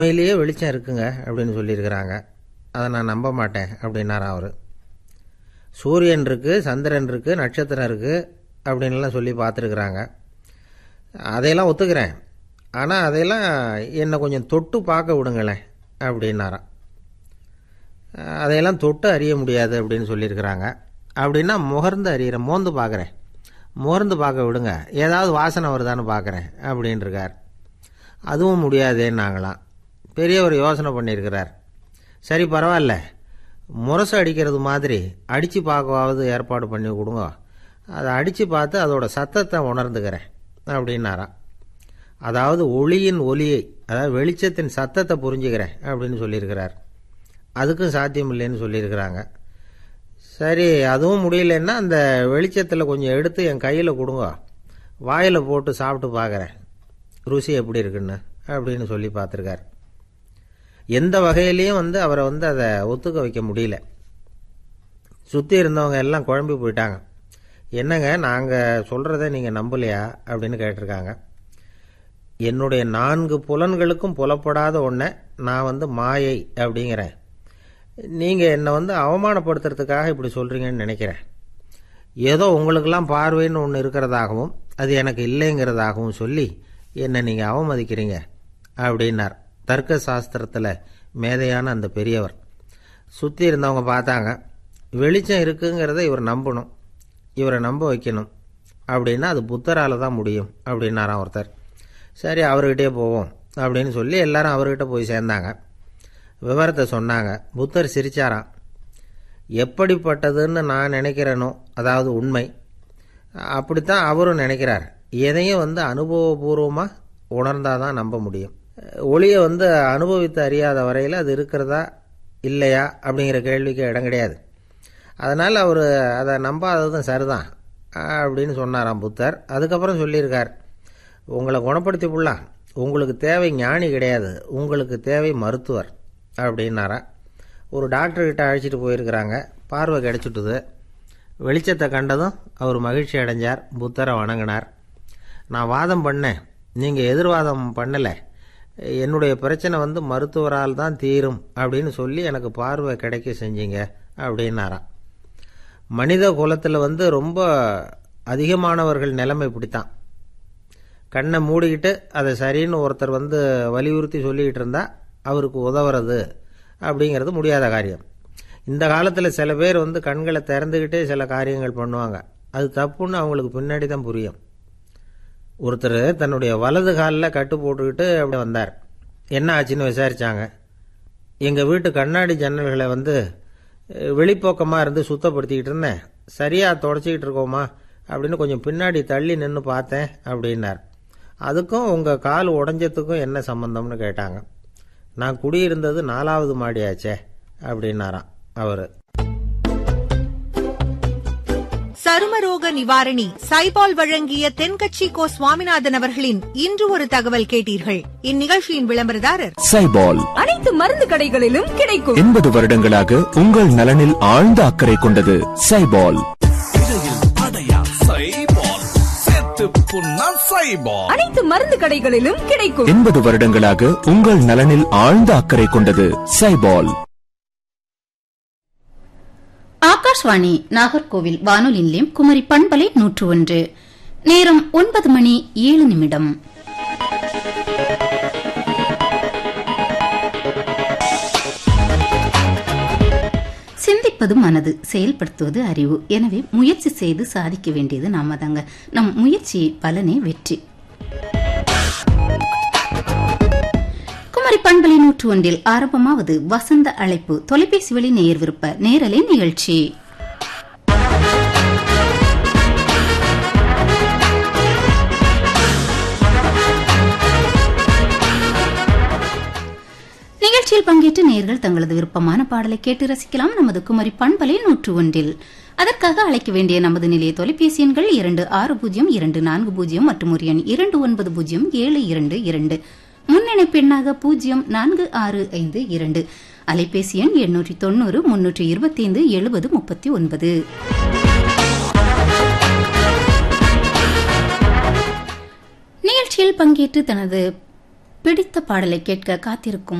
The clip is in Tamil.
உண்மையிலேயே வெளிச்சம் இருக்குங்க அப்படின்னு சொல்லியிருக்கிறாங்க அதை நான் நம்ப மாட்டேன் அப்படின்னாராம் அவர் சூரியன் இருக்குது சந்திரன் இருக்குது நட்சத்திரம் இருக்குது அப்படின்லாம் சொல்லி பார்த்துருக்குறாங்க அதையெல்லாம் ஒத்துக்கிறேன் ஆனால் அதையெல்லாம் என்னை கொஞ்சம் தொட்டு பார்க்க விடுங்களேன் அப்படின்னாராம் அதையெல்லாம் தொட்டு அறிய முடியாது அப்படின்னு சொல்லியிருக்கிறாங்க அப்படின்னா முகர்ந்து அறியிறேன் மோந்து பார்க்குறேன் முகர்ந்து பார்க்க விடுங்க ஏதாவது வாசனை வருதான்னு பார்க்குறேன் அப்படின்னு இருக்கார் அதுவும் முடியாதேன்னாங்களாம் பெரியவர் யோசனை பண்ணியிருக்கிறார் சரி பரவாயில்ல முரசு அடிக்கிறது மாதிரி அடித்து பார்க்கவாவது ஏற்பாடு பண்ணி கொடுங்க அதை அடித்து பார்த்து அதோட சத்தத்தை உணர்ந்துக்கிறேன் அப்படின்னாராம் அதாவது ஒளியின் ஒலியை அதாவது வெளிச்சத்தின் சத்தத்தை புரிஞ்சுக்கிறேன் அப்படின்னு சொல்லியிருக்கிறார் அதுக்கும் சாத்தியம் இல்லைன்னு சொல்லியிருக்கிறாங்க சரி அதுவும் முடியலன்னா அந்த வெளிச்சத்தில் கொஞ்சம் எடுத்து என் கையில் கொடுங்க வாயில் போட்டு சாப்பிட்டு பார்க்குறேன் ருசி எப்படி இருக்குன்னு அப்படின்னு சொல்லி பார்த்துருக்கார் எந்த வகையிலையும் வந்து அவரை வந்து அதை ஒத்துக்க வைக்க முடியல சுற்றி இருந்தவங்க எல்லாம் குழம்பி போயிட்டாங்க என்னங்க நாங்கள் சொல்கிறத நீங்கள் நம்பலையா அப்படின்னு கேட்டிருக்காங்க என்னுடைய நான்கு புலன்களுக்கும் புலப்படாத ஒன்றை நான் வந்து மாயை அப்படிங்கிறேன் நீங்கள் என்னை வந்து அவமானப்படுத்துறதுக்காக இப்படி சொல்கிறீங்கன்னு நினைக்கிறேன் ஏதோ உங்களுக்கெல்லாம் பார்வைன்னு ஒன்று இருக்கிறதாகவும் அது எனக்கு இல்லைங்கிறதாகவும் சொல்லி என்னை நீங்கள் அவமதிக்கிறீங்க அப்படின்னார் தர்க்க சாஸ்திரத்தில் மேதையான அந்த பெரியவர் சுற்றி இருந்தவங்க பார்த்தாங்க வெளிச்சம் இருக்குங்கிறத இவர் நம்பணும் இவரை நம்ப வைக்கணும் அப்படின்னா அது புத்தரால் தான் முடியும் அப்படின்னாராம் ஒருத்தர் சரி அவர்கிட்டே போவோம் அப்படின்னு சொல்லி எல்லாரும் அவர்கிட்ட போய் சேர்ந்தாங்க விவரத்தை சொன்னாங்க புத்தர் சிரிச்சாராம் எப்படிப்பட்டதுன்னு நான் நினைக்கிறேனோ அதாவது உண்மை அப்படித்தான் அவரும் நினைக்கிறார் எதையும் வந்து அனுபவபூர்வமாக உணர்ந்தால் தான் நம்ப முடியும் ஒளியை வந்து அனுபவித்து அறியாத வரையில் அது இருக்கிறதா இல்லையா அப்படிங்கிற கேள்விக்கு இடம் கிடையாது அதனால் அவர் அதை நம்பாததும் சரிதான் அப்படின்னு சொன்னாராம் புத்தர் அதுக்கப்புறம் சொல்லியிருக்கார் உங்களை குணப்படுத்தி புள்ளலாம் உங்களுக்கு தேவை ஞானி கிடையாது உங்களுக்கு தேவை மருத்துவர் அப்படின்னாரா ஒரு டாக்டர்கிட்ட அழைச்சிட்டு போயிருக்கிறாங்க பார்வை கிடைச்சிட்டுது வெளிச்சத்தை கண்டதும் அவர் மகிழ்ச்சி அடைஞ்சார் புத்தரை வணங்கினார் நான் வாதம் பண்ணேன் நீங்கள் எதிர்வாதம் பண்ணலை என்னுடைய பிரச்சனை வந்து மருத்துவரால் தான் தீரும் அப்படின்னு சொல்லி எனக்கு பார்வை கிடைக்க செஞ்சீங்க அப்படின்னாராம் மனித குலத்தில் வந்து ரொம்ப அதிகமானவர்கள் நிலைமை இப்படித்தான் கண்ணை மூடிக்கிட்டு அதை சரின்னு ஒருத்தர் வந்து வலியுறுத்தி சொல்லிக்கிட்டு இருந்தால் அவருக்கு உதவுறது அப்படிங்கிறது முடியாத காரியம் இந்த காலத்தில் சில பேர் வந்து கண்களை திறந்துக்கிட்டே சில காரியங்கள் பண்ணுவாங்க அது தப்புன்னு அவங்களுக்கு பின்னாடி தான் புரியும் ஒருத்தர் தன்னுடைய வலது காலில் கட்டு போட்டுக்கிட்டு அப்படி வந்தார் என்ன ஆச்சுன்னு விசாரித்தாங்க எங்கள் வீட்டு கண்ணாடி ஜன்னல்களை வந்து வெளிப்போக்கமாக இருந்து சுத்தப்படுத்திக்கிட்டு இருந்தேன் சரியாக தொடச்சிக்கிட்டு இருக்கோமா அப்படின்னு கொஞ்சம் பின்னாடி தள்ளி நின்று பார்த்தேன் அப்படின்னார் அதுக்கும் உங்கள் கால் உடஞ்சதுக்கும் என்ன சம்பந்தம்னு கேட்டாங்க நான் குடியிருந்தது நாலாவது மாடியாச்சே அப்படின்னாராம் அவர் சருமரோக நிவாரணி சைபால் வழங்கிய தென்கட்சி கோ சுவாமிநாதன் அவர்களின் இன்று ஒரு தகவல் கேட்டீர்கள் இந்நிகழ்ச்சியின் விளம்பரதாரர் சைபால் அனைத்து மருந்து கடைகளிலும் கிடைக்கும் எண்பது வருடங்களாக உங்கள் நலனில் ஆழ்ந்த அக்கறை கொண்டது சைபால் அனைத்து மருந்து கடைகளிலும் கிடைக்கும் எண்பது வருடங்களாக உங்கள் நலனில் ஆழ்ந்த அக்கறை கொண்டது சைபால் ஆகாஷ்வாணி நாகர்கோவில் வானொலி நிலையம் குமரி பண்பலை நூற்று ஒன்று நேரம் ஒன்பது மணி ஏழு நிமிடம் சிந்திப்பது மனது செயல்படுத்துவது அறிவு எனவே முயற்சி செய்து சாதிக்க வேண்டியது நாம தாங்க நம் முயற்சி பலனே வெற்றி குமரி பண்பலை நூற்று ஒன்றில் ஆரம்பமாவது வசந்த அழைப்பு தொலைபேசி வழி நேயர் விருப்ப நேரலை நிகழ்ச்சி நிகழ்ச்சியில் பங்கேற்று நேர்கள் தங்களது விருப்பமான பாடலை கேட்டு ரசிக்கலாம் நமது குமரி பண்பலை நூற்று ஒன்றில் அதற்காக அழைக்க வேண்டிய நமது நிலைய தொலைபேசி எண்கள் இரண்டு ஆறு பூஜ்ஜியம் இரண்டு நான்கு பூஜ்ஜியம் மற்றும் ஒரு எண் இரண்டு ஒன்பது பூஜ்ஜியம் ஏழு இரண்டு இரண்டு முன்னணிப்பு எண்ணாக பூஜ்ஜியம் நான்கு ஆறு ஐந்து இரண்டு அலைபேசி எண் எண்ணூற்றி தொண்ணூறு முன்னூற்றி இருபத்தி ஐந்து எழுபது முப்பத்தி ஒன்பது நிகழ்ச்சியில் பங்கேற்று தனது பிடித்த பாடலை கேட்க காத்திருக்கும்